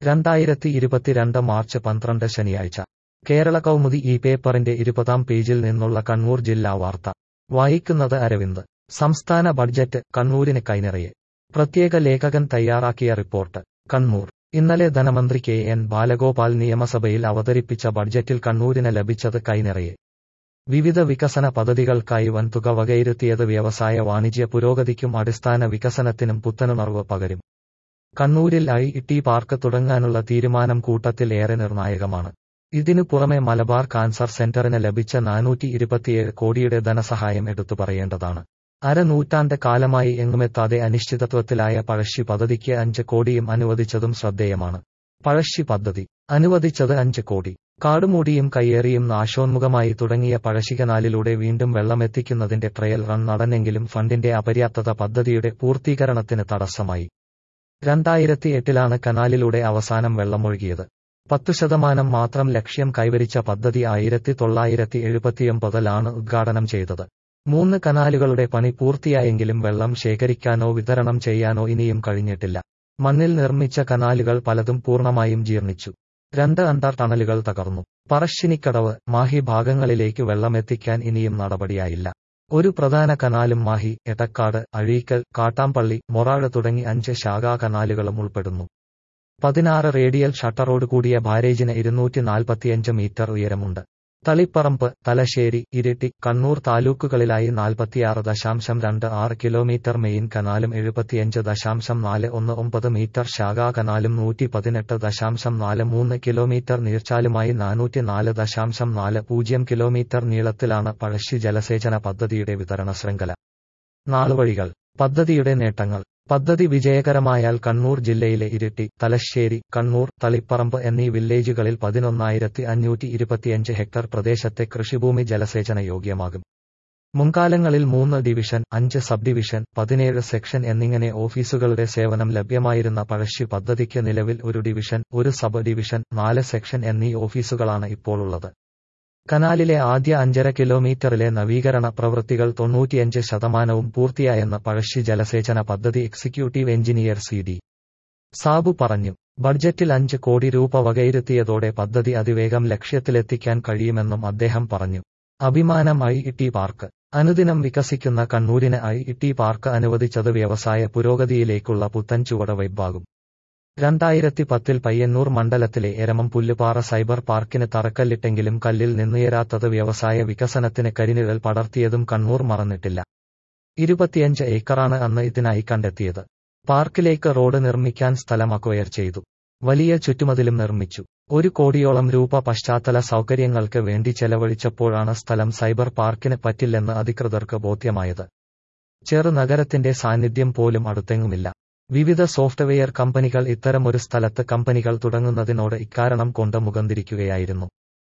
രണ്ടായിരത്തി ഇരുപത്തിരണ്ട് മാർച്ച് പന്ത്രണ്ട് ശനിയാഴ്ച കേരള കൗമുദി ഈ പേപ്പറിന്റെ ഇരുപതാം പേജിൽ നിന്നുള്ള കണ്ണൂർ ജില്ലാ വാർത്ത വായിക്കുന്നത് അരവിന്ദ് സംസ്ഥാന ബഡ്ജറ്റ് കണ്ണൂരിന് കൈനിറയെ പ്രത്യേക ലേഖകൻ തയ്യാറാക്കിയ റിപ്പോർട്ട് കണ്ണൂർ ഇന്നലെ ധനമന്ത്രി കെ എൻ ബാലഗോപാൽ നിയമസഭയിൽ അവതരിപ്പിച്ച ബഡ്ജറ്റിൽ കണ്ണൂരിന് ലഭിച്ചത് കൈനിറയെ വിവിധ വികസന പദ്ധതികൾക്കായി വൻതുക വകയിരുത്തിയത് വ്യവസായ വാണിജ്യ പുരോഗതിക്കും അടിസ്ഥാന വികസനത്തിനും പുത്തനുണർവ് പകരും കണ്ണൂരിൽ ഐ ടി പാർക്ക് തുടങ്ങാനുള്ള തീരുമാനം കൂട്ടത്തിൽ ഏറെ നിർണായകമാണ് ഇതിനു പുറമെ മലബാർ കാൻസർ സെന്ററിന് ലഭിച്ച നാനൂറ്റി ഇരുപത്തിയേഴ് കോടിയുടെ ധനസഹായം എടുത്തു പറയേണ്ടതാണ് അരനൂറ്റാണ്ട് കാലമായി എങ്ങുമെത്താതെ അനിശ്ചിതത്വത്തിലായ പഴശ്ശി പദ്ധതിക്ക് അഞ്ച് കോടിയും അനുവദിച്ചതും ശ്രദ്ധേയമാണ് പഴശ്ശി പദ്ധതി അനുവദിച്ചത് അഞ്ച് കോടി കാടുമൂടിയും കയ്യേറിയും നാശോന്മുഖമായി തുടങ്ങിയ പഴശ്ശികനാലിലൂടെ വീണ്ടും വെള്ളമെത്തിക്കുന്നതിന്റെ ട്രയൽ റൺ നടന്നെങ്കിലും ഫണ്ടിന്റെ അപര്യാപ്തത പദ്ധതിയുടെ പൂർത്തീകരണത്തിന് തടസ്സമായി രണ്ടായിരത്തി എട്ടിലാണ് കനാലിലൂടെ അവസാനം വെള്ളമൊഴുകിയത് പത്തു ശതമാനം മാത്രം ലക്ഷ്യം കൈവരിച്ച പദ്ധതി ആയിരത്തി തൊള്ളായിരത്തി എഴുപത്തിയൊമ്പതിലാണ് ഉദ്ഘാടനം ചെയ്തത് മൂന്ന് കനാലുകളുടെ പണി പൂർത്തിയായെങ്കിലും വെള്ളം ശേഖരിക്കാനോ വിതരണം ചെയ്യാനോ ഇനിയും കഴിഞ്ഞിട്ടില്ല മണ്ണിൽ നിർമ്മിച്ച കനാലുകൾ പലതും പൂർണ്ണമായും ജീർണിച്ചു രണ്ട് അണ്ടർ ടണലുകൾ തകർന്നു പറശ്ശിനിക്കടവ് മാഹി ഭാഗങ്ങളിലേക്ക് വെള്ളമെത്തിക്കാൻ ഇനിയും നടപടിയായില്ല ഒരു പ്രധാന കനാലും മാഹി എടക്കാട് അഴീക്കൽ കാട്ടാമ്പള്ളി മൊറാഴ് തുടങ്ങി അഞ്ച് ശാഖാ കനാലുകളും ഉൾപ്പെടുന്നു പതിനാറ് റേഡിയൽ ഷട്ടറോട് കൂടിയ ബാരേജിന് ഇരുന്നൂറ്റി നാൽപ്പത്തിയഞ്ച് മീറ്റർ ഉയരമുണ്ട് തളിപ്പറമ്പ് തലശ്ശേരി ഇരിട്ടി കണ്ണൂർ താലൂക്കുകളിലായി നാൽപ്പത്തിയാറ് ദശാംശം രണ്ട് ആറ് കിലോമീറ്റർ മെയിൻ കനാലും എഴുപത്തിയഞ്ച് ദശാംശം നാല് ഒന്ന് ഒമ്പത് മീറ്റർ ശാഖാ കനാലും നൂറ്റി പതിനെട്ട് ദശാംശം നാല് മൂന്ന് കിലോമീറ്റർ നീർച്ചാലുമായി നാനൂറ്റി നാല് ദശാംശം നാല് പൂജ്യം കിലോമീറ്റർ നീളത്തിലാണ് പഴശ്ശി ജലസേചന പദ്ധതിയുടെ വിതരണ ശൃംഖല നാളുവഴികൾ പദ്ധതിയുടെ നേട്ടങ്ങൾ പദ്ധതി വിജയകരമായാൽ കണ്ണൂർ ജില്ലയിലെ ഇരിട്ടി തലശ്ശേരി കണ്ണൂർ തളിപ്പറമ്പ് എന്നീ വില്ലേജുകളിൽ പതിനൊന്നായിരത്തി അഞ്ഞൂറ്റി ഇരുപത്തിയഞ്ച് ഹെക്ടർ പ്രദേശത്തെ കൃഷിഭൂമി ജലസേചന യോഗ്യമാകും മുൻകാലങ്ങളിൽ മൂന്ന് ഡിവിഷൻ അഞ്ച് സബ് ഡിവിഷൻ പതിനേഴ് സെക്ഷൻ എന്നിങ്ങനെ ഓഫീസുകളുടെ സേവനം ലഭ്യമായിരുന്ന പഴശ്ശി പദ്ധതിക്ക് നിലവിൽ ഒരു ഡിവിഷൻ ഒരു സബ് ഡിവിഷൻ നാല് സെക്ഷൻ എന്നീ ഓഫീസുകളാണ് ഇപ്പോഴുള്ളത് കനാലിലെ ആദ്യ അഞ്ചര കിലോമീറ്ററിലെ നവീകരണ പ്രവൃത്തികൾ തൊണ്ണൂറ്റിയഞ്ച് ശതമാനവും പൂർത്തിയായെന്ന് പഴശ്ശി ജലസേചന പദ്ധതി executive engineer C D Sabu പറഞ്ഞു ബഡ്ജറ്റിൽ അഞ്ച് കോടി രൂപ വകയിരുത്തിയതോടെ പദ്ധതി അതിവേഗം ലക്ഷ്യത്തിലെത്തിക്കാൻ കഴിയുമെന്നും അദ്ദേഹം പറഞ്ഞു അഭിമാനം ഐ ടി പാർക്ക് അനുദിനം വികസിക്കുന്ന കണ്ണൂരിന് ഐ ടി പാർക്ക് അനുവദിച്ചത് വ്യവസായ പുരോഗതിയിലേക്കുള്ള പുത്തൻ ചുവടവയ്പാകും രണ്ടായിരത്തി പത്തിൽ പയ്യന്നൂർ മണ്ഡലത്തിലെ എരമം പുല്ലുപാറ സൈബർ പാർക്കിന് തറക്കല്ലിട്ടെങ്കിലും കല്ലിൽ നിന്നുയരാത്തത് വ്യവസായ വികസനത്തിന് കരിനിഴൽ പടർത്തിയതും കണ്ണൂർ മറന്നിട്ടില്ല ഇരുപത്തിയഞ്ച് ഏക്കറാണ് അന്ന് ഇതിനായി കണ്ടെത്തിയത് പാർക്കിലേക്ക് റോഡ് നിർമ്മിക്കാൻ സ്ഥലം അക്വയർ ചെയ്തു വലിയ ചുറ്റുമതിലും നിർമ്മിച്ചു ഒരു കോടിയോളം രൂപ പശ്ചാത്തല സൗകര്യങ്ങൾക്ക് വേണ്ടി ചെലവഴിച്ചപ്പോഴാണ് സ്ഥലം സൈബർ പാർക്കിന് പറ്റില്ലെന്ന് അധികൃതർക്ക് ബോധ്യമായത് ചെറുനഗരത്തിന്റെ സാന്നിധ്യം പോലും അടുത്തെങ്ങുമില്ല വിവിധ സോഫ്റ്റ്വെയർ കമ്പനികൾ ഇത്തരമൊരു സ്ഥലത്ത് കമ്പനികൾ തുടങ്ങുന്നതിനോട് ഇക്കാരണം കൊണ്ട് മുഖംതിരിക്കുകയായിരുന്നു